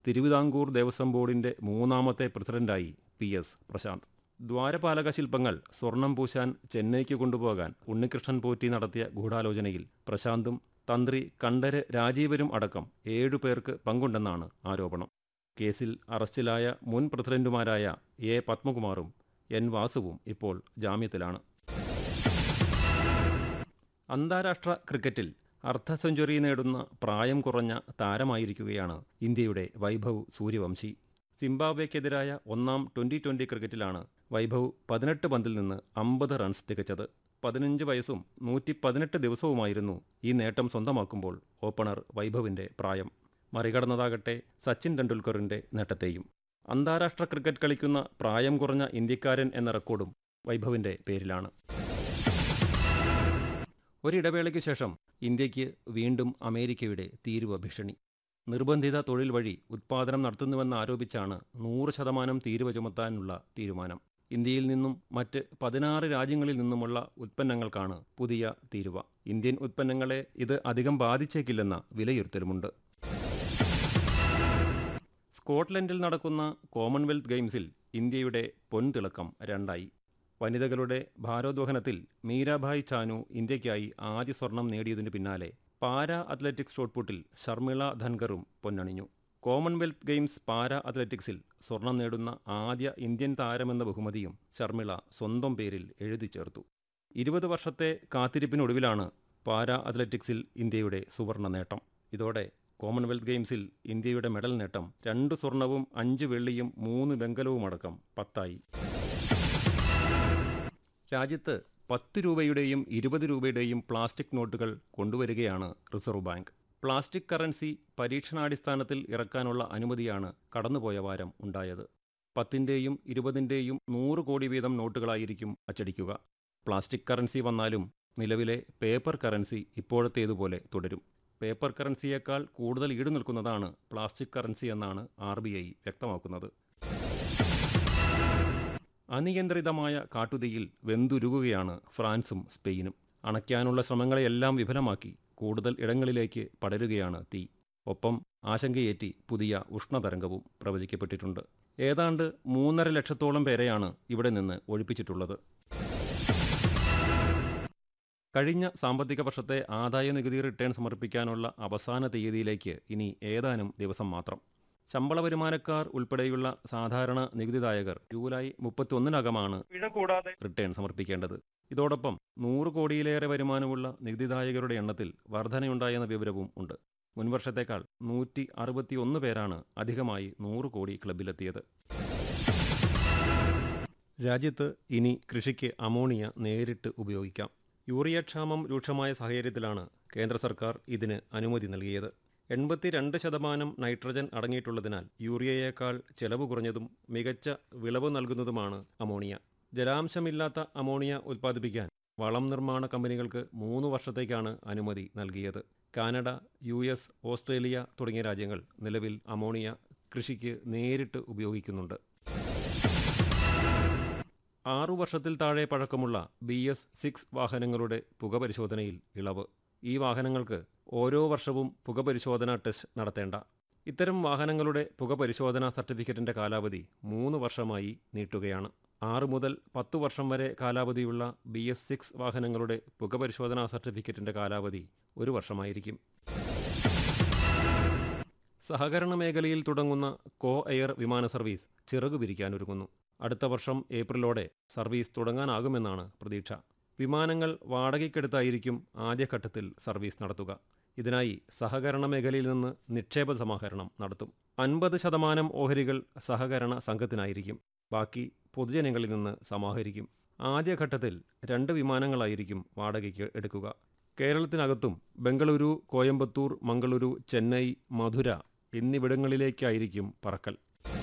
തിരുവിതാംകൂർ ദേവസ്വം ബോർഡിന്റെ മൂന്നാമത്തെ പ്രസിഡന്റായി പി എസ് പ്രശാന്ത് ദ്വാരപാലക ശില്പങ്ങൾ സ്വർണം പൂശാൻ ചെന്നൈക്ക് കൊണ്ടുപോകാൻ ഉണ്ണികൃഷ്ണൻ പോറ്റി നടത്തിയ ഗൂഢാലോചനയിൽ പ്രശാന്തും തന്ത്രി കണ്ഠര് രാജീവരും അടക്കം ഏഴുപേർക്ക് പങ്കുണ്ടെന്നാണ് ആരോപണം കേസിൽ അറസ്റ്റിലായ മുൻ പ്രസിഡന്റുമാരായ എ പത്മകുമാറും എൻ വാസുവും ഇപ്പോൾ ജാമ്യത്തിലാണ് അന്താരാഷ്ട്ര ക്രിക്കറ്റിൽ അർദ്ധ സെഞ്ചുറി നേടുന്ന പ്രായം കുറഞ്ഞ താരമായിരിക്കുകയാണ് ഇന്ത്യയുടെ വൈഭവ് സൂര്യവംശി സിംബാബ്വെക്കെതിരായ ഒന്നാം ട്വന്റി ട്വന്റി ക്രിക്കറ്റിലാണ് വൈഭവ് പതിനെട്ട് പന്തിൽ നിന്ന് അമ്പത് റൺസ് തികച്ചത് പതിനഞ്ച് വയസ്സും നൂറ്റി പതിനെട്ട് ദിവസവുമായിരുന്നു ഈ നേട്ടം സ്വന്തമാക്കുമ്പോൾ ഓപ്പണർ വൈഭവിന്റെ പ്രായം മറികടന്നതാകട്ടെ സച്ചിൻ ടെണ്ടുൽക്കറിന്റെ നേട്ടത്തെയും അന്താരാഷ്ട്ര ക്രിക്കറ്റ് കളിക്കുന്ന പ്രായം കുറഞ്ഞ ഇന്ത്യക്കാരൻ എന്ന റെക്കോർഡും വൈഭവിന്റെ പേരിലാണ് ഒരിടവേളയ്ക്ക് ശേഷം ഇന്ത്യക്ക് വീണ്ടും അമേരിക്കയുടെ തീരുവ ഭീഷണി നിർബന്ധിത തൊഴിൽ വഴി ഉത്പാദനം നടത്തുന്നുവെന്ന് ആരോപിച്ചാണ് നൂറ് ശതമാനം തീരുവ ചുമത്താനുള്ള തീരുമാനം ഇന്ത്യയിൽ നിന്നും മറ്റ് പതിനാറ് രാജ്യങ്ങളിൽ നിന്നുമുള്ള ഉൽപ്പന്നങ്ങൾക്കാണ് പുതിയ തീരുവ ഇന്ത്യൻ ഉൽപ്പന്നങ്ങളെ ഇത് അധികം ബാധിച്ചേക്കില്ലെന്ന വിലയിരുത്തലുമുണ്ട് സ്കോട്ട്ലൻഡിൽ നടക്കുന്ന കോമൺവെൽത്ത് ഗെയിംസിൽ ഇന്ത്യയുടെ പൊൻതിളക്കം രണ്ടായി വനിതകളുടെ ഭാരോദ്വഹനത്തിൽ മീരാഭായ് ചാനു ഇന്ത്യയ്ക്കായി ആദ്യ സ്വർണം നേടിയതിനു പിന്നാലെ പാരാ അത്ലറ്റിക്സ് ഷോട്ട്പുട്ടിൽ ഷർമിള ധൻകറും പൊന്നണിഞ്ഞു കോമൺവെൽത്ത് ഗെയിംസ് പാരാ അത്ലറ്റിക്സിൽ സ്വർണം നേടുന്ന ആദ്യ ഇന്ത്യൻ താരമെന്ന ബഹുമതിയും ഷർമിള സ്വന്തം പേരിൽ എഴുതി ചേർത്തു ഇരുപത് വർഷത്തെ കാത്തിരിപ്പിനൊടുവിലാണ് പാരാ അത്ലറ്റിക്സിൽ ഇന്ത്യയുടെ സുവർണ നേട്ടം ഇതോടെ കോമൺവെൽത്ത് ഗെയിംസിൽ ഇന്ത്യയുടെ മെഡൽ നേട്ടം രണ്ട് സ്വർണവും അഞ്ച് വെള്ളിയും മൂന്ന് വെങ്കലവുമടക്കം പത്തായി രാജ്യത്ത് പത്ത് രൂപയുടെയും ഇരുപത് രൂപയുടെയും പ്ലാസ്റ്റിക് നോട്ടുകൾ കൊണ്ടുവരികയാണ് റിസർവ് ബാങ്ക് പ്ലാസ്റ്റിക് കറൻസി പരീക്ഷണാടിസ്ഥാനത്തിൽ ഇറക്കാനുള്ള അനുമതിയാണ് കടന്നുപോയ വാരം ഉണ്ടായത് പത്തിൻ്റെയും ഇരുപതിൻ്റെയും നൂറ് കോടി വീതം നോട്ടുകളായിരിക്കും അച്ചടിക്കുക പ്ലാസ്റ്റിക് കറൻസി വന്നാലും നിലവിലെ പേപ്പർ കറൻസി ഇപ്പോഴത്തേതുപോലെ തുടരും പേപ്പർ കറൻസിയേക്കാൾ കൂടുതൽ ഈട് നിൽക്കുന്നതാണ് പ്ലാസ്റ്റിക് കറൻസി എന്നാണ് ആർ വ്യക്തമാക്കുന്നത് അനിയന്ത്രിതമായ കാട്ടുതീയിൽ വെന്തുരുകുകയാണ് ഫ്രാൻസും സ്പെയിനും അണയ്ക്കാനുള്ള ശ്രമങ്ങളെയെല്ലാം വിഫലമാക്കി കൂടുതൽ ഇടങ്ങളിലേക്ക് പടരുകയാണ് തീ ഒപ്പം ആശങ്കയേറ്റി പുതിയ ഉഷ്ണതരംഗവും പ്രവചിക്കപ്പെട്ടിട്ടുണ്ട് ഏതാണ്ട് മൂന്നര ലക്ഷത്തോളം പേരെയാണ് ഇവിടെ നിന്ന് ഒഴിപ്പിച്ചിട്ടുള്ളത് കഴിഞ്ഞ സാമ്പത്തിക വർഷത്തെ ആദായ നികുതി റിട്ടേൺ സമർപ്പിക്കാനുള്ള അവസാന തീയതിയിലേക്ക് ഇനി ഏതാനും ദിവസം മാത്രം ശമ്പള വരുമാനക്കാർ ഉൾപ്പെടെയുള്ള സാധാരണ നികുതിദായകർ ജൂലൈ മുപ്പത്തിയൊന്നിനകമാണ് പിഴ കൂടാതെ റിട്ടേൺ സമർപ്പിക്കേണ്ടത് ഇതോടൊപ്പം നൂറ് കോടിയിലേറെ വരുമാനമുള്ള നികുതിദായകരുടെ എണ്ണത്തിൽ വർധനയുണ്ടായെന്ന വിവരവും ഉണ്ട് മുൻവർഷത്തേക്കാൾ നൂറ്റി അറുപത്തിയൊന്ന് പേരാണ് അധികമായി നൂറ് കോടി ക്ലബിലെത്തിയത് രാജ്യത്ത് ഇനി കൃഷിക്ക് അമോണിയ നേരിട്ട് ഉപയോഗിക്കാം യൂറിയ ക്ഷാമം രൂക്ഷമായ സാഹചര്യത്തിലാണ് കേന്ദ്ര സർക്കാർ ഇതിന് അനുമതി നൽകിയത് എൺപത്തിരണ്ട് ശതമാനം നൈട്രജൻ അടങ്ങിയിട്ടുള്ളതിനാൽ യൂറിയയേക്കാൾ ചെലവ് കുറഞ്ഞതും മികച്ച വിളവ് നൽകുന്നതുമാണ് അമോണിയ ജലാംശമില്ലാത്ത അമോണിയ ഉൽപ്പാദിപ്പിക്കാൻ വളം നിർമ്മാണ കമ്പനികൾക്ക് മൂന്ന് വർഷത്തേക്കാണ് അനുമതി നൽകിയത് കാനഡ യു എസ് ഓസ്ട്രേലിയ തുടങ്ങിയ രാജ്യങ്ങൾ നിലവിൽ അമോണിയ കൃഷിക്ക് നേരിട്ട് ഉപയോഗിക്കുന്നുണ്ട് ആറു വർഷത്തിൽ താഴെ പഴക്കമുള്ള ബി എസ് സിക്സ് വാഹനങ്ങളുടെ പുകപരിശോധനയിൽ ഇളവ് ഈ വാഹനങ്ങൾക്ക് ഓരോ വർഷവും പുകപരിശോധന ടെസ്റ്റ് നടത്തേണ്ട ഇത്തരം വാഹനങ്ങളുടെ പുകപരിശോധനാ സർട്ടിഫിക്കറ്റിന്റെ കാലാവധി മൂന്ന് വർഷമായി നീട്ടുകയാണ് ആറ് മുതൽ പത്തു വർഷം വരെ കാലാവധിയുള്ള ബി എസ് സിക്സ് വാഹനങ്ങളുടെ പുകപരിശോധനാ സർട്ടിഫിക്കറ്റിന്റെ കാലാവധി ഒരു വർഷമായിരിക്കും സഹകരണ മേഖലയിൽ തുടങ്ങുന്ന കോ എയർ വിമാന സർവീസ് ചിറകു പിരിക്കാനൊരുങ്ങുന്നു അടുത്ത വർഷം ഏപ്രിലോടെ സർവീസ് തുടങ്ങാനാകുമെന്നാണ് പ്രതീക്ഷ വിമാനങ്ങൾ വാടകയ്ക്കെടുത്തായിരിക്കും ആദ്യഘട്ടത്തിൽ സർവീസ് നടത്തുക ഇതിനായി സഹകരണ മേഖലയിൽ നിന്ന് നിക്ഷേപ സമാഹരണം നടത്തും അൻപത് ശതമാനം ഓഹരികൾ സഹകരണ സംഘത്തിനായിരിക്കും ബാക്കി പൊതുജനങ്ങളിൽ നിന്ന് സമാഹരിക്കും ആദ്യഘട്ടത്തിൽ രണ്ട് വിമാനങ്ങളായിരിക്കും വാടകയ്ക്ക് എടുക്കുക കേരളത്തിനകത്തും ബംഗളൂരു കോയമ്പത്തൂർ മംഗളൂരു ചെന്നൈ മധുര എന്നിവിടങ്ങളിലേക്കായിരിക്കും പറക്കൽ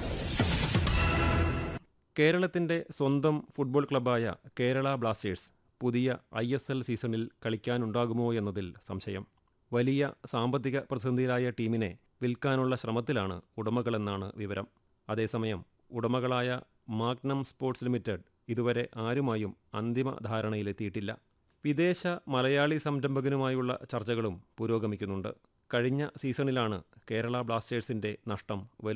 കേരളത്തിന്റെ സ്വന്തം ഫുട്ബോൾ ക്ലബ്ബായ കേരള ബ്ലാസ്റ്റേഴ്സ് പുതിയ ഐ എസ് എൽ സീസണിൽ കളിക്കാനുണ്ടാകുമോ എന്നതിൽ സംശയം വലിയ സാമ്പത്തിക പ്രതിസന്ധിയിലായ ടീമിനെ വിൽക്കാനുള്ള ശ്രമത്തിലാണ് ഉടമകളെന്നാണ് വിവരം അതേസമയം ഉടമകളായ മാഗ്നം സ്പോർട്സ് ലിമിറ്റഡ് ഇതുവരെ ആരുമായും അന്തിമ ധാരണയിലെത്തിയിട്ടില്ല വിദേശ മലയാളി സംരംഭകനുമായുള്ള ചർച്ചകളും പുരോഗമിക്കുന്നുണ്ട് കഴിഞ്ഞ സീസണിലാണ് കേരള ബ്ലാസ്റ്റേഴ്സിന്റെ നഷ്ടം